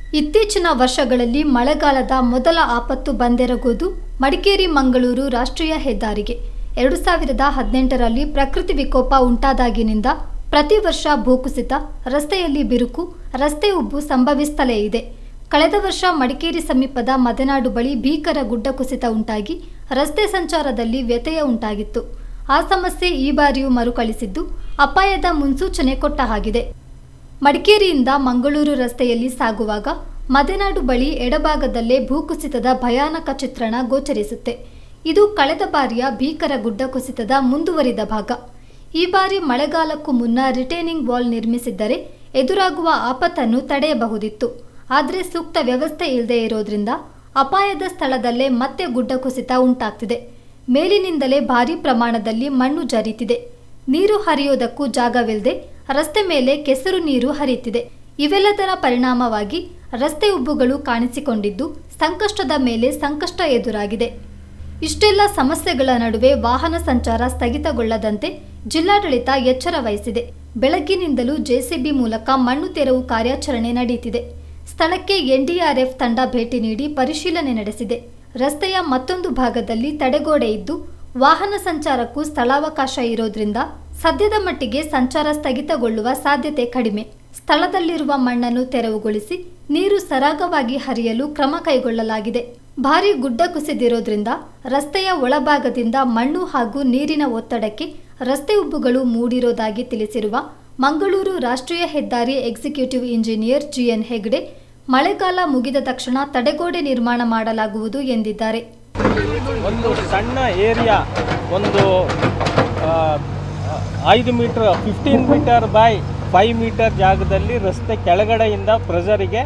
ಇತ್ತೀಚಿನ ವರ್ಷಗಳಲ್ಲಿ ಮಳೆಗಾಲದ ಮೊದಲ ಆಪತ್ತು ಬಂದೆರಗುವುದು ಮಡಿಕೇರಿ ಮಂಗಳೂರು ರಾಷ್ಟ್ರೀಯ ಹೆದ್ದಾರಿಗೆ ಎರಡು ಸಾವಿರದ ಹದಿನೆಂಟರಲ್ಲಿ ಪ್ರಕೃತಿ ವಿಕೋಪ ಉಂಟಾದಾಗಿನಿಂದ ಪ್ರತಿ ವರ್ಷ ಭೂಕುಸಿತ ರಸ್ತೆಯಲ್ಲಿ ಬಿರುಕು ರಸ್ತೆ ಉಬ್ಬು ಸಂಭವಿಸುತ್ತಲೇ ಇದೆ ಕಳೆದ ವರ್ಷ ಮಡಿಕೇರಿ ಸಮೀಪದ ಮದೆನಾಡು ಬಳಿ ಭೀಕರ ಗುಡ್ಡ ಕುಸಿತ ಉಂಟಾಗಿ ರಸ್ತೆ ಸಂಚಾರದಲ್ಲಿ ವ್ಯತ್ಯಯ ಉಂಟಾಗಿತ್ತು ಆ ಸಮಸ್ಯೆ ಈ ಬಾರಿಯೂ ಮರುಕಳಿಸಿದ್ದು ಅಪಾಯದ ಮುನ್ಸೂಚನೆ ಕೊಟ್ಟ ಹಾಗಿದೆ ಮಡಿಕೇರಿಯಿಂದ ಮಂಗಳೂರು ರಸ್ತೆಯಲ್ಲಿ ಸಾಗುವಾಗ ಮದೆನಾಡು ಬಳಿ ಎಡಭಾಗದಲ್ಲೇ ಭೂಕುಸಿತದ ಭಯಾನಕ ಚಿತ್ರಣ ಗೋಚರಿಸುತ್ತೆ ಇದು ಕಳೆದ ಬಾರಿಯ ಭೀಕರ ಗುಡ್ಡ ಕುಸಿತದ ಮುಂದುವರಿದ ಭಾಗ ಈ ಬಾರಿ ಮಳೆಗಾಲಕ್ಕೂ ಮುನ್ನ ರಿಟೈನಿಂಗ್ ವಾಲ್ ನಿರ್ಮಿಸಿದ್ದರೆ ಎದುರಾಗುವ ಆಪತ್ತನ್ನು ತಡೆಯಬಹುದಿತ್ತು ಆದರೆ ಸೂಕ್ತ ವ್ಯವಸ್ಥೆ ಇಲ್ಲದೆ ಇರೋದ್ರಿಂದ ಅಪಾಯದ ಸ್ಥಳದಲ್ಲೇ ಮತ್ತೆ ಗುಡ್ಡ ಕುಸಿತ ಉಂಟಾಗ್ತಿದೆ ಮೇಲಿನಿಂದಲೇ ಭಾರೀ ಪ್ರಮಾಣದಲ್ಲಿ ಮಣ್ಣು ಜರೀತಿದೆ ನೀರು ಹರಿಯೋದಕ್ಕೂ ಜಾಗವಿಲ್ಲದೆ ರಸ್ತೆ ಮೇಲೆ ಕೆಸರು ನೀರು ಹರಿಯುತ್ತಿದೆ ಇವೆಲ್ಲದರ ಪರಿಣಾಮವಾಗಿ ರಸ್ತೆ ಉಬ್ಬುಗಳು ಕಾಣಿಸಿಕೊಂಡಿದ್ದು ಸಂಕಷ್ಟದ ಮೇಲೆ ಸಂಕಷ್ಟ ಎದುರಾಗಿದೆ ಇಷ್ಟೆಲ್ಲ ಸಮಸ್ಯೆಗಳ ನಡುವೆ ವಾಹನ ಸಂಚಾರ ಸ್ಥಗಿತಗೊಳ್ಳದಂತೆ ಜಿಲ್ಲಾಡಳಿತ ಎಚ್ಚರ ವಹಿಸಿದೆ ಬೆಳಗ್ಗಿನಿಂದಲೂ ಜೆಸಿಬಿ ಮೂಲಕ ಮಣ್ಣು ತೆರವು ಕಾರ್ಯಾಚರಣೆ ನಡೆಯುತ್ತಿದೆ ಸ್ಥಳಕ್ಕೆ ಎನ್ಡಿಆರ್ಎಫ್ ತಂಡ ಭೇಟಿ ನೀಡಿ ಪರಿಶೀಲನೆ ನಡೆಸಿದೆ ರಸ್ತೆಯ ಮತ್ತೊಂದು ಭಾಗದಲ್ಲಿ ತಡೆಗೋಡೆ ಇದ್ದು ವಾಹನ ಸಂಚಾರಕ್ಕೂ ಸ್ಥಳಾವಕಾಶ ಇರೋದ್ರಿಂದ ಸದ್ಯದ ಮಟ್ಟಿಗೆ ಸಂಚಾರ ಸ್ಥಗಿತಗೊಳ್ಳುವ ಸಾಧ್ಯತೆ ಕಡಿಮೆ ಸ್ಥಳದಲ್ಲಿರುವ ಮಣ್ಣನ್ನು ತೆರವುಗೊಳಿಸಿ ನೀರು ಸರಾಗವಾಗಿ ಹರಿಯಲು ಕ್ರಮ ಕೈಗೊಳ್ಳಲಾಗಿದೆ ಭಾರೀ ಗುಡ್ಡ ಕುಸಿದಿರೋದ್ರಿಂದ ರಸ್ತೆಯ ಒಳಭಾಗದಿಂದ ಮಣ್ಣು ಹಾಗೂ ನೀರಿನ ಒತ್ತಡಕ್ಕೆ ರಸ್ತೆ ಉಬ್ಬುಗಳು ಮೂಡಿರೋದಾಗಿ ತಿಳಿಸಿರುವ ಮಂಗಳೂರು ರಾಷ್ಟ್ರೀಯ ಹೆದ್ದಾರಿ ಎಕ್ಸಿಕ್ಯೂಟಿವ್ ಇಂಜಿನಿಯರ್ ಜಿಎನ್ ಹೆಗ್ಡೆ ಮಳೆಗಾಲ ಮುಗಿದ ತಕ್ಷಣ ತಡೆಗೋಡೆ ನಿರ್ಮಾಣ ಮಾಡಲಾಗುವುದು ಎಂದಿದ್ದಾರೆ ಒಂದು ಸಣ್ಣ ಏರಿಯಾ ಒಂದು ಆ, ಐದು metre fifteen metre by five metre ಜಾಗದಲ್ಲಿ ರಸ್ತೆ ಕೆಳಗಡೆಯಿಂದ ಪ್ರೆಷರಿಗೆ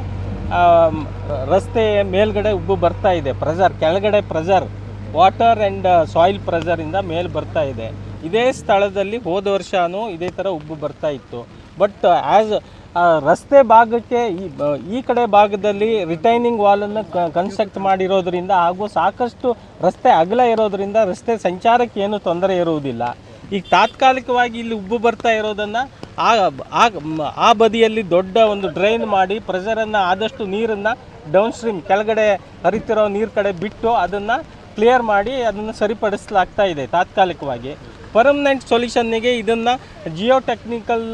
ರಸ್ತೆ ಮೇಲ್ಗಡೆ ಉಬ್ಬು ಬರ್ತಾ ಇದೆ ಪ್ರೆಷರ್ ಕೆಳಗಡೆ ಪ್ರೆಷರ್ ವಾಟರ್ ಆ್ಯಂಡ್ ಸಾಯಿಲ್ ಪ್ರೆಷರಿಂದ ಮೇಲೆ ಬರ್ತಾ ಇದೆ ಇದೇ ಸ್ಥಳದಲ್ಲಿ ಹೋದ ವರ್ಷವೂ ಇದೇ ಥರ ಉಬ್ಬು ಬರ್ತಾ ಇತ್ತು ಬಟ್ ಆ್ಯಸ್ ರಸ್ತೆ ಭಾಗಕ್ಕೆ ಈ ಬ- ಈ ಕಡೆ ಭಾಗದಲ್ಲಿ ರಿಟೈನಿಂಗ್ ವಾಲನ್ನು ಕನ್ಸ್ಟ್ರಕ್ಟ್ ಮಾಡಿರೋದ್ರಿಂದ ಹಾಗೂ ಸಾಕಷ್ಟು ರಸ್ತೆ ಅಗಲ ಇರೋದ್ರಿಂದ ರಸ್ತೆ ಸಂಚಾರಕ್ಕೆ ಏನು ತೊಂದರೆ ಇರುವುದಿಲ್ಲ ಈಗ ತಾತ್ಕಾಲಿಕವಾಗಿ ಇಲ್ಲಿ ಉಬ್ಬು ಬರ್ತಾ ಇರೋದನ್ನು ಆ ಆ ಮ್- ಆ ಬದಿಯಲ್ಲಿ ದೊಡ್ಡ ಒಂದು ಡ್ರೈನ್ ಮಾಡಿ ಪ್ರೆಷರನ್ನು ಆದಷ್ಟು ನೀರನ್ನು ಡೌನ್ ಸ್ಟ್ರೀಮ್ ಕೆಳಗಡೆ ಹರಿತಿರೋ ನೀರು ಕಡೆ ಬಿಟ್ಟು ಅದನ್ನು ಕ್ಲಿಯರ್ ಮಾಡಿ ಅದನ್ನು ಸರಿಪಡಿಸಲಾಗ್ತಾ ಇದೆ ತಾತ್ಕಾಲಿಕವಾಗಿ ಪರ್ಮನೆಂಟ್ ಸೊಲ್ಯೂಷನ್ನಿಗೆ ಇದನ್ನು ಜಿಯೋ ಟೆಕ್ನಿಕಲ್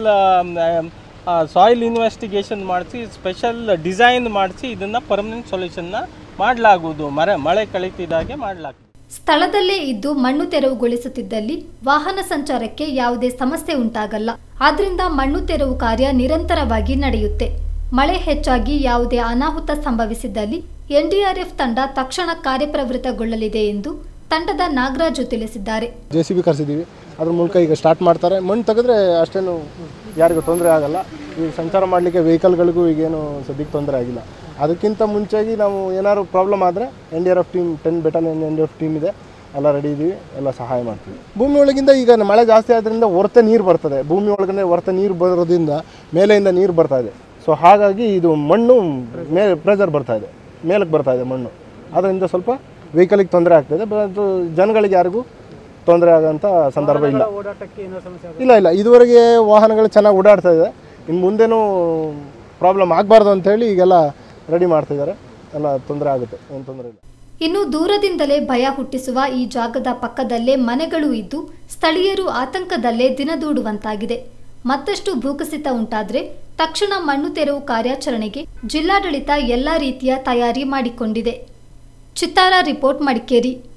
ಸಾಯಿಲ್ ಇನ್ವೆಸ್ಟಿಗೇಷನ್ ಮಾಡಿಸಿ ಸ್ಪೆಷಲ್ ಡಿಸೈನ್ ಮಾಡಿಸಿ ಇದನ್ನು ಪರ್ಮನೆಂಟ್ ಸೊಲ್ಯೂಷನ್ನ ಮಾಡಲಾಗುವುದು ಮರ ಮಳೆ ಕಳೀತಿದ್ದಾಗೆ ಮಾಡಲಾಗ್ತದೆ ಸ್ಥಳದಲ್ಲೇ ಇದ್ದು ಮಣ್ಣು ತೆರವುಗೊಳಿಸುತ್ತಿದ್ದಲ್ಲಿ ವಾಹನ ಸಂಚಾರಕ್ಕೆ ಯಾವುದೇ ಸಮಸ್ಯೆ ಉಂಟಾಗಲ್ಲ ಆದ್ರಿಂದ ಮಣ್ಣು ತೆರವು ಕಾರ್ಯ ನಿರಂತರವಾಗಿ ನಡೆಯುತ್ತೆ ಮಳೆ ಹೆಚ್ಚಾಗಿ ಯಾವುದೇ ಅನಾಹುತ ಸಂಭವಿಸಿದ್ದಲ್ಲಿ ಎನ್ಡಿಆರ್ಎಫ್ ತಂಡ ತಕ್ಷಣ ಕಾರ್ಯಪ್ರವೃತ್ತಗೊಳ್ಳಲಿದೆ ಎಂದು ತಂಡದ ನಾಗರಾಜು ತಿಳಿಸಿದ್ದಾರೆ ಜೆ ಸಿ ಬಿ ಕರೆಸಿದ್ದೀವಿ ಅದ್ರ ಮೂಲಕ ಈಗ ಸ್ಟಾರ್ಟ್ ಮಾಡ್ತಾರೆ ಮಣ್ಣು ತೆಗೆದ್ರೆ ಅಷ್ಟೇನು ಯಾರಿಗೂ ತೊಂದರೆ ಆಗಲ್ಲ ಈಗ ಸಂಚಾರ ಮಾಡಲಿಕ್ಕೆ ವೆಹಿಕಲ್ಗಳಿಗೂ ಈಗೇನು ಸದ್ಯಕ್ಕೆ ತೊಂದರೆ ಆಗಿಲ್ಲ ಅದಕ್ಕಿಂತ ಮುಂಚೆಗೆ ನಾವು ಏನಾದ್ರು ಪ್ರಾಬ್ಲಮ್ ಆದರೆ N D R F team ten battalion N D F team ಇದೆ ಎಲ್ಲ ರೆಡಿ ಇದ್ದೀವಿ ಎಲ್ಲ ಸಹಾಯ ಮಾಡ್ತೀವಿ ಭೂಮಿ ಒಳಗಿಂದ ಈಗ ಮಳೆ ಜಾಸ್ತಿ ಆದ್ದರಿಂದ ಹೊರತೆ ನೀರು ಬರ್ತದೆ ಭೂಮಿ ಒಳಗಡೆ ಹೊರತೆ ನೀರು ಬರೋದ್ರಿಂದ ಮೇಲೆಯಿಂದ ನೀರು ಬರ್ತಾ ಇದೆ ಸೊ ಹಾಗಾಗಿ ಇದು ಮಣ್ಣು ಮೇಲೆ ಪ್ರೆಷರ್ ಬರ್ತಾ ಇದೆ ಮೇಲಕ್ಕೆ ಬರ್ತಾ ಇದೆ ಮಣ್ಣು ಅದರಿಂದ ಸ್ವಲ್ಪ ವೆಹಿಕಲಿಗೆ ತೊಂದರೆ ಆಗ್ತದೆ ಬಟ್ ಜನಗಳಿಗೆ ಯಾರಿಗೂ ತೊಂದರೆ ಆಗೋಂಥ ಸಂದರ್ಭ ಇಲ್ಲ ಇಲ್ಲ ಇಲ್ಲ ಇದುವರೆಗೆ ವಾಹನಗಳು ಚೆನ್ನಾಗಿ ಓಡಾಡ್ತಾ ಇದೆ ಇನ್ನು ಮುಂದೇನೂ ಪ್ರಾಬ್ಲಮ್ ಆಗಬಾರ್ದು ಅಂತೇಳಿ ಈಗೆಲ್ಲ ರೆಡಿ ಮಾಡ್ತಿದ್ದಾರೆ ಎಲ್ಲ ತೊಂದರೆ ಆಗುತ್ತೆ ಏನು ತೊಂದರೆ ಇಲ್ಲ ಇನ್ನು ದೂರದಿಂದಲೇ ಭಯ ಹುಟ್ಟಿಸುವ ಈ ಜಾಗದ ಪಕ್ಕದಲ್ಲೇ ಮನೆಗಳು ಇದ್ದು ಸ್ಥಳೀಯರು ಆತಂಕದಲ್ಲೇ ದಿನದೂಡುವಂತಾಗಿದೆ ಮತ್ತಷ್ಟು ಭೂಕುಸಿತ ಉಂಟಾದ್ರೆ ತಕ್ಷಣ ಮಣ್ಣು ತೆರವು ಕಾರ್ಯಾಚರಣೆಗೆ ಜಿಲ್ಲಾಡಳಿತ ಎಲ್ಲಾ ರೀತಿಯ ತಯಾರಿ ಮಾಡಿಕೊಂಡಿದೆ ಚಿತ್ತಾರ ರಿಪೋರ್ಟ್ ಮಡಿಕೇರಿ